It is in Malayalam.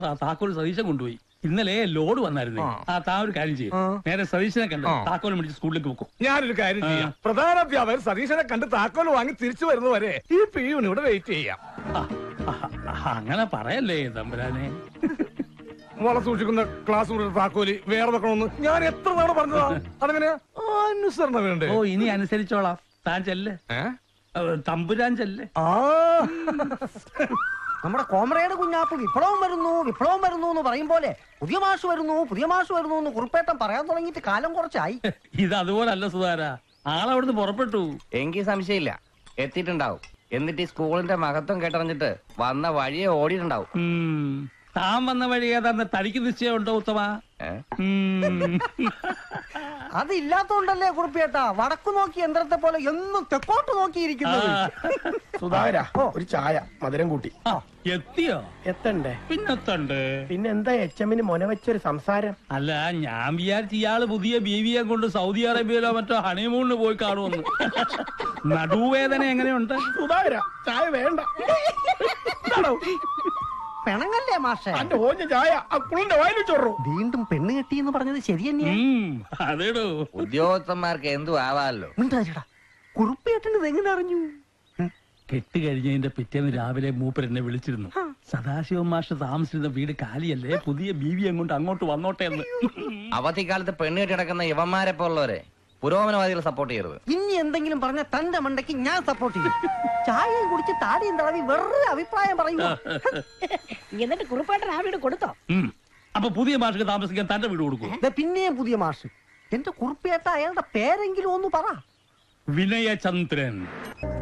ആ താക്കോൽ സതീശൻ കൊണ്ടുപോയി ഇന്നലെ ലോഡ് വന്നായിരുന്നേ ആ താ ഒരു കാര്യം ചെയ്യും നേരെ സതീശനെ കണ്ട് താക്കോൽ മേടിച്ച് സ്കൂളിലേക്ക് വെക്കും ഞാനൊരു കാര്യം ചെയ്യാം പ്രധാന അധ്യാപകൻ സതീശനെ കണ്ട് താക്കോൽ വാങ്ങി തിരിച്ചു വരുന്നവരെ ഈ പിയൂന് ഇവിടെ വെയിറ്റ് ചെയ്യാം ആ, ആ, ആ, അങ്ങനെ പറയല്ലേ തമ്പുരാനെ മോളെ സൂക്ഷിക്കുന്ന ക്ലാസ് മുറിയുടെ താക്കോലി വേറെ വെക്കണമെന്ന് ഞാൻ എത്ര തവണ പറഞ്ഞതാ അതെങ്ങനെയാ അനുസരണ വേണ്ടേ ഓ ഇനി അനുസരിച്ചോളാം താൻ ചെല്ല് ഏ? ഏ, തമ്പുരാൻ ചെല്ല് ആ നമ്മുടെ കോമ്രേഡ് കുഞ്ഞാപ്പ് വിപ്ലവം വരുന്നു വിപ്ലവം വരുന്നു എന്ന് പറയും പോലെ പുതിയ മാഷ് വരുന്നു പുതിയ മാഷ് വരുന്നു എന്ന് കുറുപ്പേട്ടൻ പറയാൻ തുടങ്ങിയിട്ട് കാലം കുറച്ചായി ഇത് അതുപോലല്ല സുധാര ആളവിടുന്ന് പുറപ്പെട്ടു എനിക്ക് സംശയമില്ല എത്തിയിട്ടുണ്ടാവും എന്നിട്ട് ഈ സ്കൂളിന്റെ മഹത്വം കേട്ടറിഞ്ഞിട്ട് വന്ന വഴിയെ ഓടിയിട്ടുണ്ടാവും ഉം. താൻ വന്ന വഴി ഏതാന്ന് തടിക്ക് നിശ്ചയമുണ്ടോ ഉത്തമ ഏ? ഉം. അതില്ലാത്തോണ്ടല്ലേ കുറുപ്പേട്ടാ വടക്കു നോക്കി യന്ത്രത്തെ പോലെ എന്നും തെക്കോട്ട് നോക്കിയിരിക്കുന്നത് സുധാകര ഒരു ചായ മധുരം കൂട്ടി ആ, എത്തിയോ എത്തണ്ടേ പിന്നെത്തണ്ട് പിന്നെ എന്താ എച്ച് എമ്മിന് മൊന വെച്ചൊരു സംസാരം അല്ല ഞാൻ വിചാരിച്ച ഇയാള് പുതിയ ബീവിയെ കൊണ്ട് സൗദി അറേബ്യയിലോ മറ്റോ ഹണിമൂണിന് പോയി കാണുമെന്ന് നടുവേദന എങ്ങനെയുണ്ട് സുധാകര ചായ വേണ്ട എന്താണോ? പെണങ്ങല്ലേ മാഷേ അന്റെ ഓഞ്ഞ ചായ ആ കുളിന്റെ വായിൽ ചൊറു വീണ്ടും പെണ്ണ് കെട്ടി എന്ന് പറഞ്ഞത് ശരി തന്നെയാ ഉം, അതേടോ ഉദ്യോഗസ്ഥന്മാർക്ക് എന്തു ആവാമല്ലോ മിണ്ടാതിരിടാ. കുറുപ്പേട്ടന് ഇത് എങ്ങനെ അറിഞ്ഞു കെട്ട് കഴിഞ്ഞതിന്റെ പിറ്റേന്ന് രാവിലെ മൂപ്പർ എന്നെ വിളിച്ചിരുന്നു സദാശിവ മാഷ് താമസിച്ചിരുന്ന വീട് കാലിയല്ലേ പുതിയ ബീവി അങ്ങോട്ട് അങ്ങോട്ട് വന്നോട്ടെ എന്ന് അവധിക്കാലത്ത് പെണ്ണ് കെട്ടി കിടക്കുന്ന യുവന്മാരെ പോലുള്ളവരെ പുരോഗമനവാദികൾ സപ്പോർട്ട് ചെയ്യരുത് ഇനി എന്തെങ്കിലും പറഞ്ഞ തന്റെ മണ്ടയ്ക്ക് ഞാൻ സപ്പോർട്ട് ചെയ്യും ചായയും കുടിച്ച് താടിയും തടവി വെറുതെ അഭിപ്രായം പറയുമോ എന്നിട്ട് കുറുപ്പാട്ടൻ ആ വീട് കൊടുത്തോ ഉം. അപ്പൊ പുതിയ മാഷിക്ക് താമസിക്കാൻ തന്റെ വീട് കൊടുക്കും ദേ പിന്നെയും പുതിയ മാഷ് എന്റെ കുറുപ്പേട്ട അയാളുടെ പേരെങ്കിലും ഒന്ന് പറ വിനയചന്ദ്രൻ